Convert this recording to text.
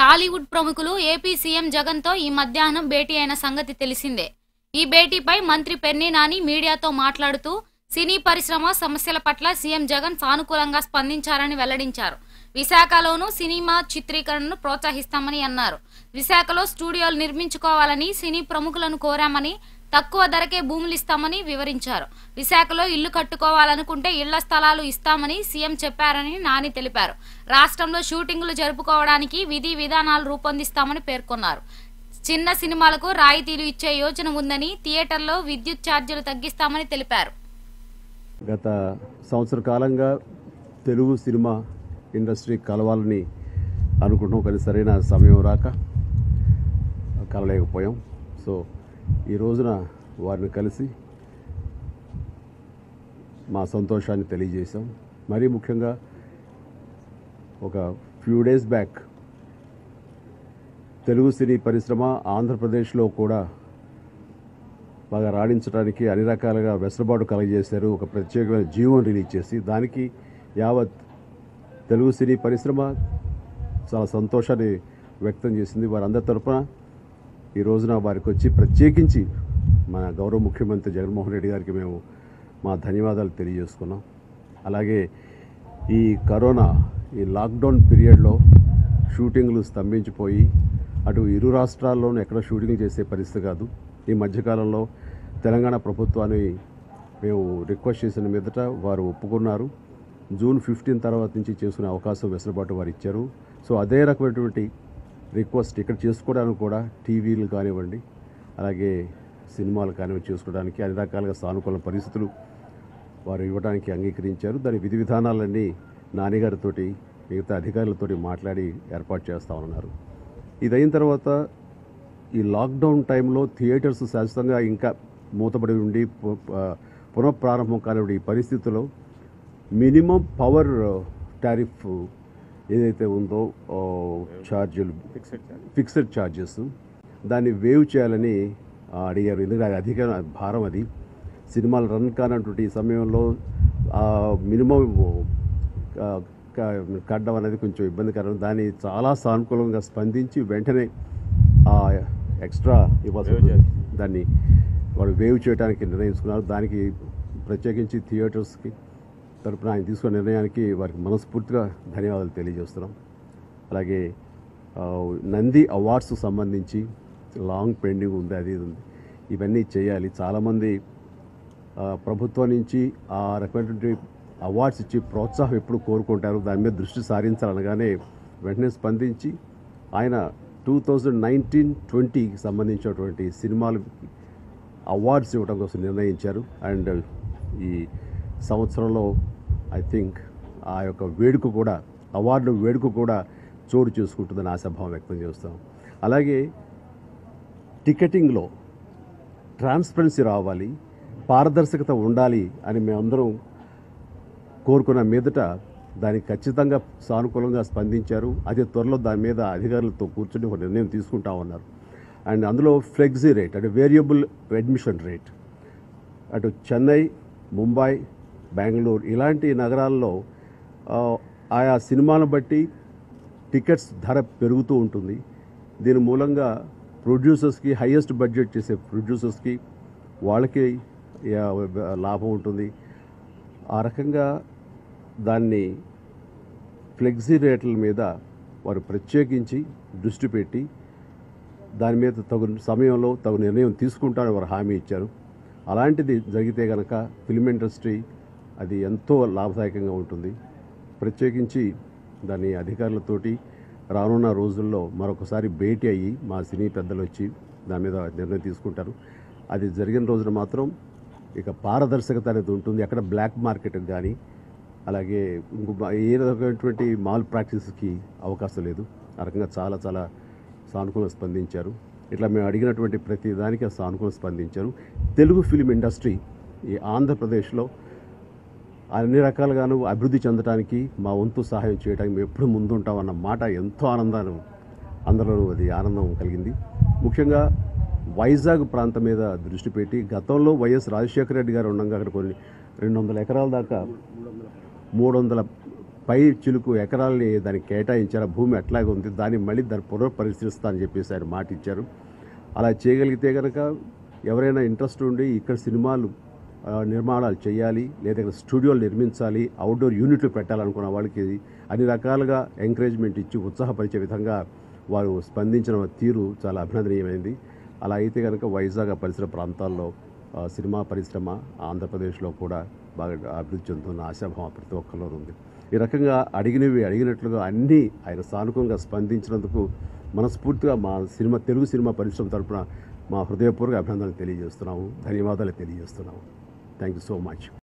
టాలీవుడ్ ప్రముఖులు AP CM జగన్తో ఈ మధ్యాహ్నం భేటీ అయిన సంగతి తెలిసిందే ఈ భేటీపై మంత్రి పెర్నీ నాని మీడియాతో మాట్లాడుతూ సినీ పరిశ్రమ సమస్యల పట్ల సీఎం జగన్ సానుకూలంగా స్పందించారని వెల్లడించారు విశాఖలోనూ సినిమా చిత్రీకరణను ప్రోత్సహిస్తామని అన్నారు విశాఖలో స్టూడియోలు నిర్మించుకోవాలని సినీ ప్రముఖులను కోరామని తక్కువ ధరకే భూములు ఇస్తామని వివరించారు విశాఖలో ఇల్లు కట్టుకోవాలనుకుంటే ఇళ్ల స్థలాలు ఇస్తామని సీఎం చెప్పారని నాని తెలిపారు రాష్ట్రంలో షూటింగులు జరుపుకోవడానికి విధి విధానాలు రూపొందిస్తామని పేర్కొన్నారు చిన్న సినిమాలకు రాయితీలు ఇచ్చే యోచన ఉందని థియేటర్లో విద్యుత్ ఛార్జీలు తగ్గిస్తామని తెలిపారు గత సంవత్సర కాలంగా తెలుగు సినిమా ఇండస్ట్రీ కలవాలని అనుకుంటాం కానీ సరైన సమయం రాక కలలేకపోయాం సో ఈ రోజున వారిని కలిసి మా సంతోషాన్ని తెలియజేశాం మరీ ముఖ్యంగా ఒక few days back Telugu cine పరిశ్రమ ఆంధ్రప్రదేశ్లో కూడా బాగా రాణించడానికి అన్ని రకాలుగా వెసులుబాటు కలగజేశారు ఒక ప్రత్యేకమైన జీవం రిలీజ్ చేసి దానికి యావత్ తెలుగు సినీ పరిశ్రమ చాలా సంతోషాన్ని వ్యక్తం చేసింది వారందరి తరఫున ఈ రోజున వారికి వచ్చి ప్రత్యేకించి మన గౌరవ ముఖ్యమంత్రి జగన్మోహన్ రెడ్డి గారికి మేము మా ధన్యవాదాలు తెలియజేసుకున్నాం అలాగే ఈ కరోనా ఈ లాక్డౌన్ పీరియడ్లో షూటింగ్లు స్తంభించిపోయి అటు ఇరు రాష్ట్రాల్లోనూ ఎక్కడ షూటింగ్ చేసే పరిస్థితి కాదు ఈ మధ్యకాలంలో తెలంగాణ ప్రభుత్వాన్ని మేము రిక్వెస్ట్ చేసిన మీదట వారు ఒప్పుకున్నారు జూన్ ఫిఫ్టీన్ తర్వాత నుంచి చేసుకునే అవకాశం వెసులుబాటు వారు ఇచ్చారు సో అదే రకమైనటువంటి రిక్వెస్ట్ ఇక్కడ చేసుకోవడానికి కూడా టీవీలు కానివ్వండి అలాగే సినిమాలు కానివ్వండి చేసుకోవడానికి అన్ని రకాలుగా సానుకూల పరిస్థితులు వారు ఇవ్వడానికి అంగీకరించారు దాని విధి విధానాలన్నీ నాన్నగారితోటి మిగతా అధికారులతోటి మాట్లాడి ఏర్పాటు చేస్తా ఉన్నారు ఇది అయిన తర్వాత ఈ లాక్డౌన్ టైంలో థియేటర్స్ శాశ్వతంగా ఇంకా మూతపడి ఉండి పు- ప- పునఃప్రారంభం కానివ్వండి ఈ పరిస్థితుల్లో మినిమం పవర్ టారిఫ్ ఏదైతే ఉందో ఆ, ఛార్జీలు ఫిక్స్డ్ ఛార్జెస్ దాన్ని వేవ్ చేయాలని ఆ, అడిగారు ఎందుకంటే అది అధిక భారం అది సినిమాలు రన్ కానటువంటి ఈ సమయంలో ఆ, మినిమం ఆ, క- కట్టడం అనేది కొంచెం ఇబ్బందికరం దాన్ని చాలా సానుకూలంగా స్పందించి వెంటనే ఆ ఎక్స్ట్రా ఇవ్వాల్సి ఉంటుంది. దాన్ని వాళ్ళు వేవ్ చేయడానికి నిర్ణయించుకున్నారు దానికి ప్రత్యేకించి థియేటర్స్కి తరపున ఆయన తీసుకున్న నిర్ణయానికి వారికి మనస్ఫూర్తిగా ధన్యవాదాలు తెలియజేస్తున్నాం అలాగే ఆ, నంది అవార్డ్స్ సంబంధించి లాంగ్ పెండింగ్ ఉంది అది ఇది ఉంది ఇవన్నీ చేయాలి చాలామంది ఆ, ప్రభుత్వం నుంచి ఆ రకమైనటువంటి అవార్డ్స్ ఇచ్చి ప్రోత్సాహం ఎప్పుడు కోరుకుంటారు దాని మీద దృష్టి సారించాలనగానే వెంటనే స్పందించి ఆయన టూ థౌజండ్ నైన్టీన్ ట్వంటీకి సంబంధించినటువంటి సినిమాలు అవార్డ్స్ ఇవ్వడం కోసం నిర్ణయించారు అండ్ ఈ సంవత్సరంలో ఐ థింక్ ఆ యొక్క వేడుక కూడా అవార్డు వేడుక కూడా చోటు చేసుకుంటుందని ఆశాభావం వ్యక్తం చేస్తాం అలాగే టికెటింగ్లో ట్రాన్స్పరెన్సీ రావాలి పారదర్శకత ఉండాలి అని మేమందరం కోరుకున్న మీదట దానికి ఖచ్చితంగా సానుకూలంగా స్పందించారు అతి త్వరలో దాని మీద అధికారులతో కూర్చొని ఒక నిర్ణయం తీసుకుంటా ఉన్నారు అండ్ అందులో ఫ్లెక్సీ రేట్ అంటే వేరియబుల్ అడ్మిషన్ రేట్ అటు చెన్నై ముంబై బెంగళూరు ఇలాంటి నగరాల్లో ఆ, ఆయా సినిమాలను బట్టి టికెట్స్ ధర పెరుగుతూ ఉంటుంది దీని మూలంగా ప్రొడ్యూసర్స్కి హయ్యెస్ట్ బడ్జెట్ చేసే ప్రొడ్యూసర్స్కి వాళ్ళకి యా, లాభం ఉంటుంది ఆ రకంగా దాన్ని ఫ్లెక్సీ రేట్ల మీద వారు ప్రత్యేకించి దృష్టి పెట్టి దాని మీద తగు సమయంలో తగు నిర్ణయం తీసుకుంటారని వారు హామీ ఇచ్చారు అలాంటిది జరిగితే కనుక ఫిల్మ్ ఇండస్ట్రీ అది ఎంతో లాభదాయకంగా ఉంటుంది ప్రత్యేకించి దాని అధికారులతోటి రానున్న రోజుల్లో మరొకసారి భేటీ అయ్యి మా సినీ పెద్దలు వచ్చి దాని మీద నిర్ణయం తీసుకుంటారు అది జరిగిన రోజున మాత్రం ఇక పారదర్శకత అనేది ఉంటుంది ఎక్కడ బ్లాక్ మార్కెట్ కానీ అలాగే ఇంకో బా- ఏ రకమైనటువంటి మాల్ ప్రాక్టీస్కి అవకాశం లేదు ఆ రకంగా చాలా చాలా సానుకూలంగా స్పందించారు ఇట్లా మేము అడిగినటువంటి ప్రతి దానికి సానుకూలంగా స్పందించారు తెలుగు ఫిలిం ఇండస్ట్రీ ఈ ఆంధ్రప్రదేశ్లో అన్ని రకాలుగాను అభివృద్ధి చెందడానికి మా వంతు సహాయం చేయడానికి మేము ఎప్పుడు ముందుంటామన్న మాట ఎంతో ఆనందాన్ని అందరూ అది ఆనందం కలిగింది ముఖ్యంగా వైజాగ్ ప్రాంతం మీద దృష్టి పెట్టి గతంలో వైఎస్ రాజశేఖర రెడ్డి గారు ఉండగా అక్కడ కొన్ని రెండు వందల ఎకరాల దాకా మూడు వందల పై చిలుకు ఎకరాలని దానికి కేటాయించారు ఆ భూమి ఎట్లాగే ఉంది దాన్ని మళ్ళీ దాన్ని పునఃపరిశీలిస్తా అని చెప్పేసి ఆయన మాట ఇచ్చారు అలా చేయగలిగితే కనుక ఎవరైనా ఇంట్రెస్ట్ ఉండి ఇక్కడ సినిమాలు ఆ, నిర్మాణాలు చేయాలి లేదా ఇక్కడ స్టూడియోలు నిర్మించాలి అవుట్డోర్ యూనిట్లు పెట్టాలనుకున్న వాళ్ళకి అన్ని రకాలుగా ఎంకరేజ్మెంట్ ఇచ్చి ఉత్సాహపరిచే విధంగా వారు స్పందించిన తీరు చాలా అభినందనీయమైంది అలా అయితే కనుక వైజాగ్ ఆ పరిసర ప్రాంతాల్లో ఆ, సినిమా పరిశ్రమ ఆంధ్రప్రదేశ్లో కూడా బాగా అభివృద్ధి చెందుతున్న ఆశాభావం ప్రతి ఒక్కరిలో ఉంది ఈ రకంగా అడిగినవి అడిగినట్లుగా అన్నీ ఆయన సానుకూలంగా స్పందించినందుకు మనస్ఫూర్తిగా మా సినిమా తెలుగు సినిమా పరిశ్రమ తరపున మా హృదయపూర్వక అభినందనలు తెలియజేస్తున్నాము ధన్యవాదాలు తెలియజేస్తున్నాము థ్యాంక్ యూ సో మచ్